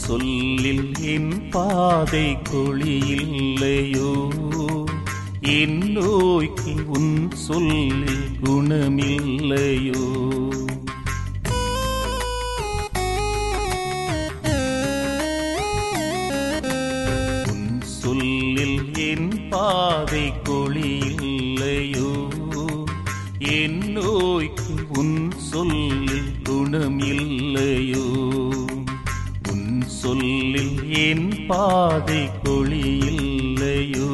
சொல்லில் என் பாதை கொளியில்லையோ என் நோய்க்கு உன் சொல்லில் குணமில்லையோ உன் சொல்லில் என் பாதை கொளியில்லையோ என் நோய்க்கு உன் சொல்லில் குணமில்லையோ உன் சொல்லில் என் பாதை கொளியில்லையோ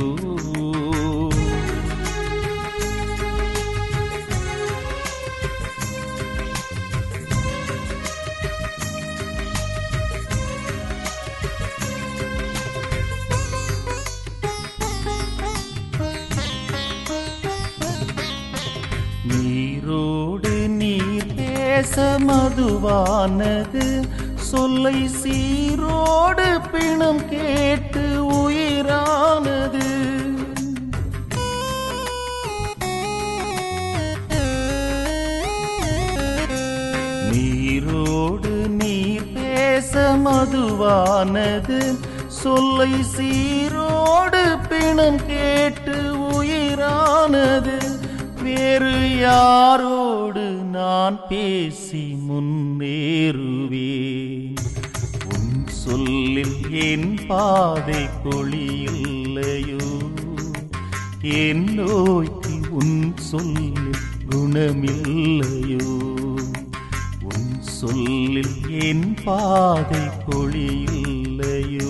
நீரோடு நீர் பேச மதுவானது சொல்லை சீரோடு பிணம் கேட்டு உயிரானது நீரோடு நீர் பேச மதுவானது சொல்லை சீரோடு பிணம் கேட்டு உயிரானது வேறு யாரோடு நான் பேசி முன்னேறுவேன் உன் சொல்லில் என் பாதை கொளியில்லையோ என் நோய்க்கு உன் சொல்லில் குணமில்லையோ உன் சொல்லில் என் பாதை கொளியில்லையோ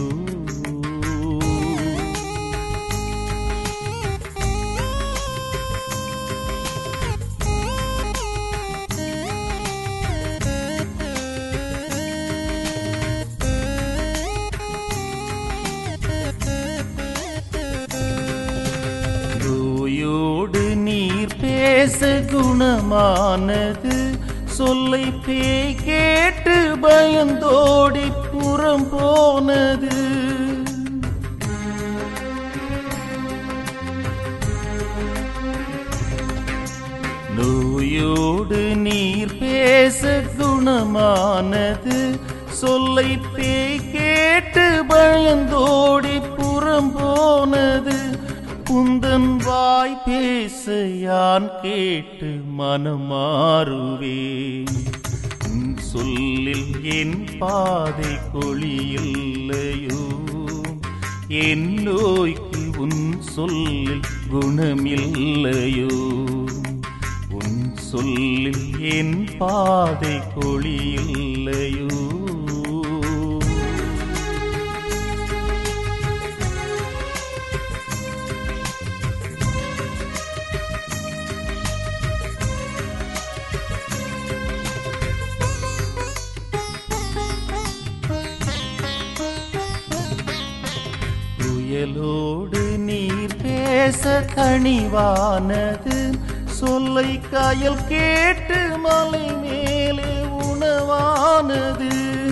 நோயோடு நீர் பேச குணமானது சொல்லை பேய் கேட்டு பயந்தோடி புறம் போனது நோயோடு நீர் பேச குணமானது சொல்லை பேய் கேட்டு பயந்தோடி புறம் போனது குந்தன் வாய் பேச யான் கேட்டு மனமாறுவேன் உன் சொல்லில் என் பாதை கொளியில்லையோ என் நோய்க்கு உன் சொல்லில் குணமில்லையோ உன் சொல்லில் என் பாதை கொளியில்லையோ புயலோடு நீர் பேச கனிவானது சொல்லை காயல் கேட்டு மலை மேலே உணவானது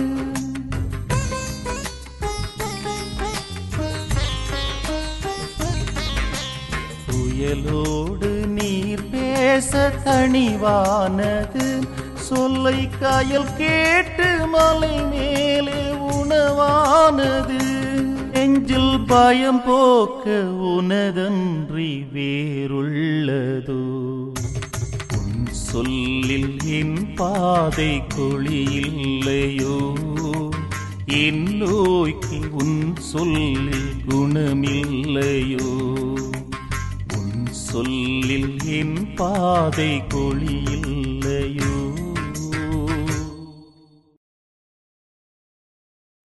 புயலோடு நீர் பேச கனிவானது சொல்லை காயல் கேட்டு மலை மேலே உணவானது நெஞ்சில் பயம் போக்க உனதன்றி வேறுள்ளதோ உன் சொல்லில் என் பாதை கொளியில்லையோ என் நோய்க்கு உன் சொல்லில் குணமில்லையோ உன் சொல்லில் என் பாதை கொளியில்